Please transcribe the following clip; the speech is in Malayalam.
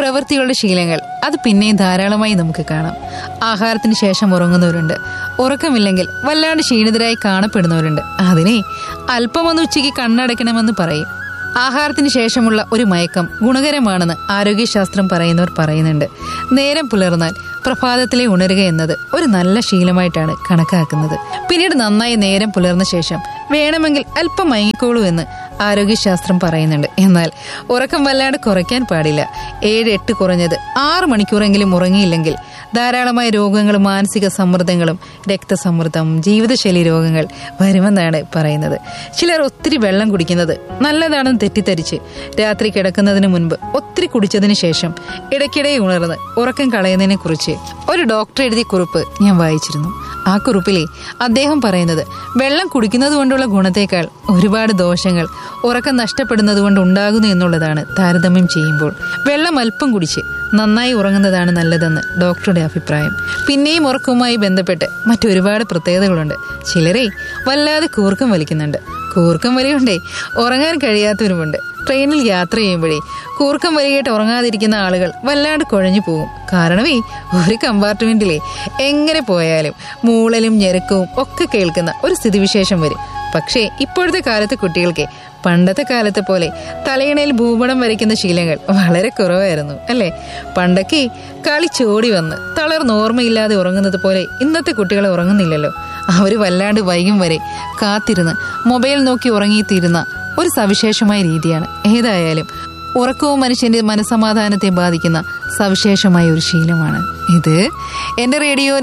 പ്രവൃത്തികളുടെ ശീലങ്ങൾ അത് പിന്നെയും ധാരാളമായി നമുക്ക് കാണാം ആഹാരത്തിന് ശേഷം ഉറങ്ങുന്നവരുണ്ട് ഉറക്കമില്ലെങ്കിൽ വല്ലാണ്ട് ക്ഷീണിതരായി കാണപ്പെടുന്നവരുണ്ട് അതിനെ അല്പമൊന്ന് ഉച്ചയ്ക്ക് കണ്ണടയ്ക്കണമെന്ന് പറയും ആഹാരത്തിന് ശേഷമുള്ള ഒരു മയക്കം ഗുണകരമാണെന്ന് ആരോഗ്യശാസ്ത്രം പറയുന്നവർ പറയുന്നുണ്ട് നേരം പുലർന്നാൽ പ്രഭാതത്തിലെ ഉണരുക എന്നത് ഒരു നല്ല ശീലമായിട്ടാണ് കണക്കാക്കുന്നത് പിന്നീട് നന്നായി നേരം പുലർന്ന ശേഷം വേണമെങ്കിൽ അല്പം മയങ്ങിക്കോളൂ എന്ന് ആരോഗ്യശാസ്ത്രം പറയുന്നുണ്ട് എന്നാൽ ഉറക്കം വല്ലാണ്ട് കുറയ്ക്കാൻ പാടില്ല ഏഴ് എട്ട് കുറഞ്ഞത് ആറ് മണിക്കൂറെങ്കിലും ഉറങ്ങിയില്ലെങ്കിൽ ധാരാളമായ രോഗങ്ങളും മാനസിക സമ്മർദ്ദങ്ങളും രക്തസമ്മർദ്ദം ജീവിതശൈലി രോഗങ്ങൾ വരുമെന്നാണ് പറയുന്നത് ചിലർ ഒത്തിരി വെള്ളം കുടിക്കുന്നത് നല്ലതാണെന്ന് തെറ്റിദ്ധരിച്ച് രാത്രി കിടക്കുന്നതിന് മുൻപ് ഒത്തിരി കുടിച്ചതിന് ശേഷം ഇടയ്ക്കിടെ ഉണർന്ന് ഉറക്കം കളയുന്നതിനെ കുറിച്ച് ഒരു ഡോക്ടർ എഴുതിയ കുറിപ്പ് ഞാൻ വായിച്ചിരുന്നു ആ കുറിപ്പിലെ അദ്ദേഹം പറയുന്നത് വെള്ളം കുടിക്കുന്നത് കൊണ്ടുള്ള ഗുണത്തേക്കാൾ ഒരുപാട് ദോഷങ്ങൾ ഉറക്കം നഷ്ടപ്പെടുന്നത് കൊണ്ട് ഉണ്ടാകുന്നു എന്നുള്ളതാണ് താരതമ്യം ചെയ്യുമ്പോൾ വെള്ളം അല്പം കുടിച്ച് നന്നായി ഉറങ്ങുന്നതാണ് നല്ലതെന്ന് ഡോക്ടറുടെ അഭിപ്രായം പിന്നെയും ഉറക്കവുമായി ബന്ധപ്പെട്ട് മറ്റൊരുപാട് പ്രത്യേകതകളുണ്ട് ചിലരെ വല്ലാതെ കൂർക്കം വലിക്കുന്നുണ്ട് കൂർക്കം വലിയുണ്ടേ ഉറങ്ങാൻ കഴിയാത്തവരുമുണ്ട് ട്രെയിനിൽ യാത്ര ചെയ്യുമ്പോഴേ കൂർക്കം വലിയായിട്ട് ഉറങ്ങാതിരിക്കുന്ന ആളുകൾ വല്ലാണ്ട് കുഴഞ്ഞു പോകും കാരണമേ ഒരു കമ്പാർട്ട്മെന്റിലെ എങ്ങനെ പോയാലും മൂളലും ഞെരുക്കവും ഒക്കെ കേൾക്കുന്ന ഒരു സ്ഥിതിവിശേഷം വരും പക്ഷേ ഇപ്പോഴത്തെ കാലത്തെ കുട്ടികൾക്ക് പണ്ടത്തെ കാലത്തെ പോലെ തലയിണയിൽ ഭൂപടം വരയ്ക്കുന്ന ശീലങ്ങൾ വളരെ കുറവായിരുന്നു അല്ലേ പണ്ടൊക്കെ കളി ചോടി വന്ന് തളർന്ന് ഓർമ്മയില്ലാതെ ഉറങ്ങുന്നത് പോലെ ഇന്നത്തെ കുട്ടികൾ ഉറങ്ങുന്നില്ലല്ലോ അവർ വല്ലാണ്ട് വൈകും വരെ കാത്തിരുന്ന് മൊബൈൽ നോക്കി ഉറങ്ങിത്തീരുന്ന ഒരു സവിശേഷമായ രീതിയാണ് ഏതായാലും ഉറക്കവും മനുഷ്യന്റെ മനസമാധാനത്തെ ബാധിക്കുന്ന സവിശേഷമായ ഒരു ശീലമാണ് ഇത് എന്റെ റേഡിയോ